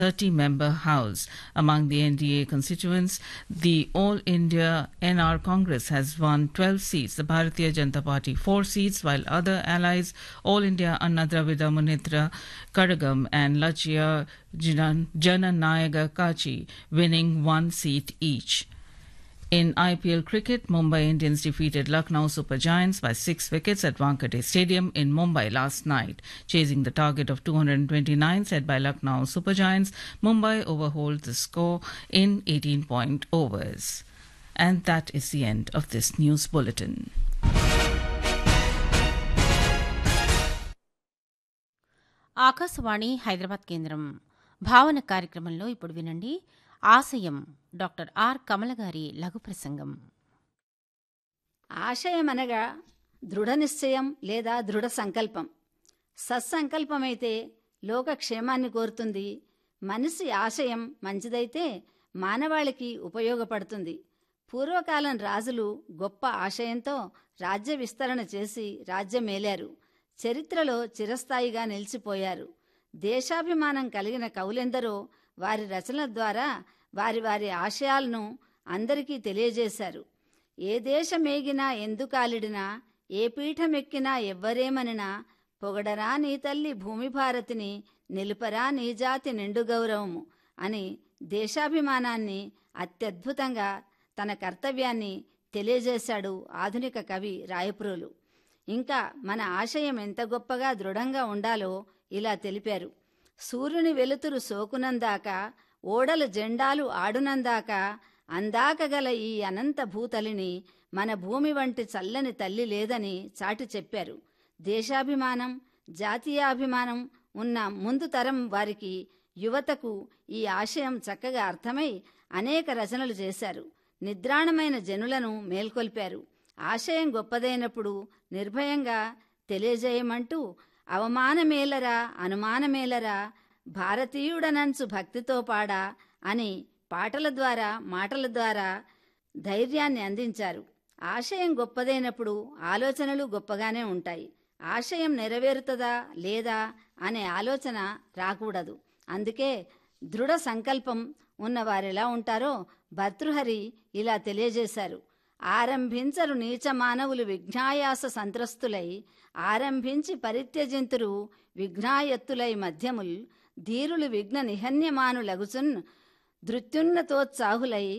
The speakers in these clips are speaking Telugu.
30 member House. Among the NDA constituents, the All India NR Congress has won 12 seats, the Bharatiya Janata Party 4 seats, while other allies, All India Anna Dravida Munitra Kadagam and Lachia Janan- Jananayaga Kachi, winning one seat each. In IPL cricket, Mumbai Indians defeated Lucknow Super Giants by six wickets at Wankhede Stadium in Mumbai last night. Chasing the target of 229 set by Lucknow Super Giants, Mumbai overhauled the score in 18 point overs. And that is the end of this news bulletin. Akashvani Hyderabad కేంద్రం భావన కార్యక్రమంలో ఇప్పుడు వినండి ఆశయం డాక్టర్ ఆర్ కమల గారి లఘు ప్రసంగం ఆశయమనగా దృఢ నిశ్చయం లేదా దృఢ సంకల్పం సత్సంకల్పమైతే లోకక్షేమాన్ని కోరుతుంది మనిషి ఆశయం మంచిదైతే మానవాళికి ఉపయోగపడుతుంది పూర్వకాలం రాజులు గొప్ప ఆశయంతో రాజ్య విస్తరణ చేసి రాజ్యమేలారు చరిత్రలో చిరస్థాయిగా నిలిచిపోయారు దేశాభిమానం కలిగిన కవులెందరో వారి రచనల ద్వారా వారి వారి ఆశయాలను అందరికీ తెలియజేశారు ఏ దేశమేగినా ఎందుకాలిడినా ఏ పీఠమెక్కినా ఎవ్వరేమనినా పొగడరా నీ తల్లి భూమి భారతిని నిలుపరా నీ జాతి నిండు గౌరవము అని దేశాభిమానాన్ని అత్యద్భుతంగా తన కర్తవ్యాన్ని తెలియజేశాడు ఆధునిక కవి రాయప్రోలు ఇంకా మన ఆశయం ఎంత గొప్పగా దృఢంగా ఉండాలో ఇలా తెలిపారు సూర్యుని వెలుతురు సోకునందాక ఓడల జెండాలు ఆడునందాక అందాక గల ఈ అనంత భూతలిని మన భూమి వంటి చల్లని తల్లి లేదని చాటి చెప్పారు దేశాభిమానం జాతీయాభిమానం ఉన్న ముందు తరం వారికి యువతకు ఈ ఆశయం చక్కగా అర్థమై అనేక రచనలు చేశారు నిద్రాణమైన జనులను మేల్కొల్పారు ఆశయం గొప్పదైనప్పుడు నిర్భయంగా తెలియజేయమంటూ అవమానమేలరా అనుమానమేలరా భారతీయుడనంచు భక్తితో పాడా అని పాటల ద్వారా మాటల ద్వారా ధైర్యాన్ని అందించారు ఆశయం గొప్పదైనప్పుడు ఆలోచనలు గొప్పగానే ఉంటాయి ఆశయం నెరవేరుతుందా లేదా అనే ఆలోచన రాకూడదు అందుకే దృఢ సంకల్పం ఉన్న వారెలా ఉంటారో భర్తృహరి ఇలా తెలియజేశారు ఆరంభించరు నీచ మానవులు విఘ్నాయాస సంత్రస్తులై ఆరంభించి పరిత్యజింతురు విఘ్నాయత్తులై మధ్యముల్ ధీరులు విఘ్న నిహన్యమానులగుచున్ ధృత్యున్నతోత్సాహులై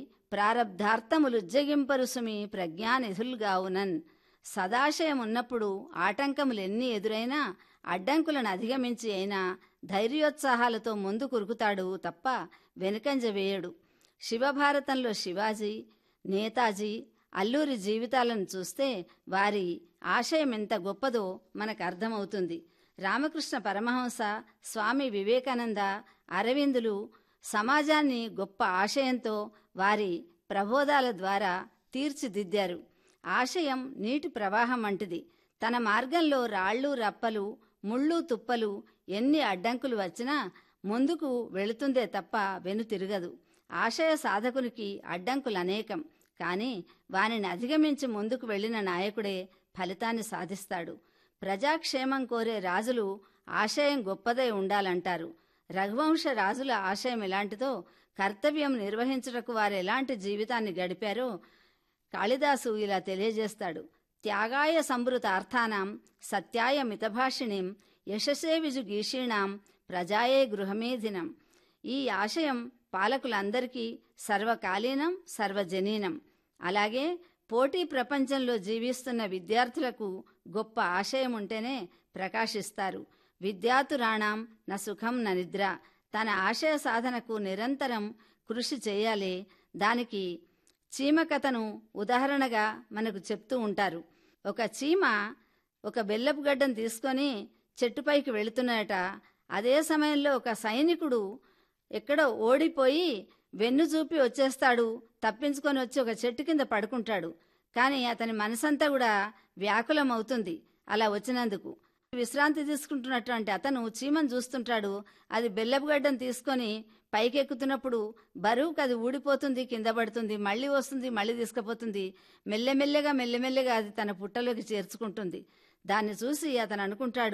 ప్రారబ్ధార్థములుజ్జగింపరు సుమి ప్రజ్ఞానిధుల్గావునన్ సదాశయం ఉన్నప్పుడు ఆటంకములెన్ని ఎదురైనా అడ్డంకులను అధిగమించి అయినా ధైర్యోత్సాహాలతో ముందు కురుకుతాడు తప్ప వెనుకంజ వేయడు శివభారతంలో శివాజీ నేతాజీ అల్లూరి జీవితాలను చూస్తే వారి ఆశయం ఎంత గొప్పదో మనకు అర్థమవుతుంది రామకృష్ణ పరమహంస స్వామి వివేకానంద అరవిందులు సమాజాన్ని గొప్ప ఆశయంతో వారి ప్రబోధాల ద్వారా తీర్చిదిద్దారు ఆశయం నీటి ప్రవాహం వంటిది తన మార్గంలో రాళ్ళు రప్పలు ముళ్ళు తుప్పలు ఎన్ని అడ్డంకులు వచ్చినా ముందుకు వెళుతుందే తప్ప వెనుతిరగదు ఆశయ సాధకునికి అడ్డంకులు అనేకం కానీ వానిని అధిగమించి ముందుకు వెళ్లిన నాయకుడే ఫలితాన్ని సాధిస్తాడు ప్రజాక్షేమం కోరే రాజులు ఆశయం గొప్పదై ఉండాలంటారు రఘువంశ రాజుల ఆశయం ఎలాంటిదో కర్తవ్యం నిర్వహించుటకు వారు ఎలాంటి జీవితాన్ని గడిపారో కాళిదాసు ఇలా తెలియజేస్తాడు త్యాగాయ సంభృత అర్థానాం సత్యాయ మితభాషిణీం యశసే విజు గీషీణాం ప్రజాయే గృహమేధినం ఈ ఆశయం పాలకులందరికీ సర్వకాలీనం సర్వజనీనం అలాగే పోటీ ప్రపంచంలో జీవిస్తున్న విద్యార్థులకు గొప్ప ఆశయం ఉంటేనే ప్రకాశిస్తారు విద్యాతురాణం న సుఖం న నిద్ర తన ఆశయ సాధనకు నిరంతరం కృషి చేయాలి దానికి చీమ కథను ఉదాహరణగా మనకు చెప్తూ ఉంటారు ఒక చీమ ఒక బెల్లపు గడ్డను తీసుకొని చెట్టుపైకి వెళుతున్నట అదే సమయంలో ఒక సైనికుడు ఎక్కడో ఓడిపోయి వెన్ను చూపి వచ్చేస్తాడు తప్పించుకొని వచ్చి ఒక చెట్టు కింద పడుకుంటాడు కానీ అతని మనసంతా కూడా వ్యాకులం అవుతుంది అలా వచ్చినందుకు విశ్రాంతి తీసుకుంటున్నటువంటి అతను చీమను చూస్తుంటాడు అది బెల్లపుగడ్డను తీసుకొని పైకెక్కుతున్నప్పుడు బరువుకు అది ఊడిపోతుంది కింద పడుతుంది మళ్ళీ వస్తుంది మళ్ళీ తీసుకుపోతుంది మెల్లమెల్లగా మెల్లమెల్లగా అది తన పుట్టలోకి చేర్చుకుంటుంది దాన్ని చూసి అతను అనుకుంటాడు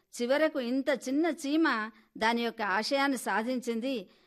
చివరకు ఇంత చిన్న చీమ దాని యొక్క ఆశయాన్ని సాధించింది